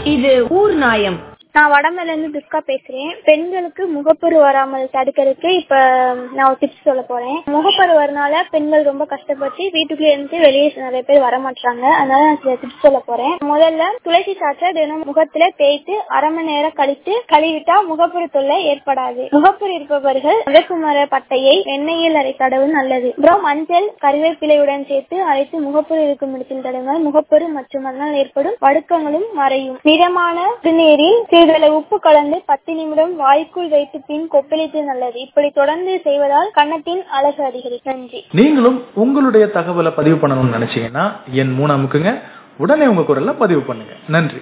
இது ஊர் நாயம் நான் வடமேல இருந்து துர்கா பேசுறேன் பெண்களுக்கு முகப்பரு வராமல் தடுக்கிறதுக்கு இப்ப நான் ஒரு டிப்ஸ் சொல்ல போறேன் முகப்பரு வரனால பெண்கள் ரொம்ப கஷ்டப்பட்டு வீட்டுக்குள்ளே இருந்து வெளியே நிறைய பேர் வர மாட்டாங்க அதனால நான் சில டிப்ஸ் சொல்ல போறேன் முதல்ல துளசி சாற்றை தினம் முகத்துல தேய்த்து அரை மணி நேரம் கழித்து கழுவிட்டா முகப்பரு தொல்லை ஏற்படாது முகப்பரு இருப்பவர்கள் விளக்குமர பட்டையை எண்ணெயில் அரை தடவு நல்லது அப்புறம் மஞ்சள் கருவேப்பிலையுடன் சேர்த்து அரைத்து முகப்பரு இருக்கும் இடத்தில் தடவினால் முகப்பரு மற்றும் அதனால் ஏற்படும் வடுக்கங்களும் மறையும் மிதமான திருநீரில் சிறிதளவு உப்பு கலந்து பத்து நிமிடம் வாய்க்குள் வைத்து பின் கொப்பளித்து நல்லது இப்படி தொடர்ந்து செய்வதால் கன்னத்தின் அழகு அதிகரிக்கும் நன்றி நீங்களும் உங்களுடைய தகவலை பதிவு பண்ணணும்னு நினைச்சீங்கன்னா என் மூணு அமுக்குங்க உடனே உங்க குரல்ல பதிவு பண்ணுங்க நன்றி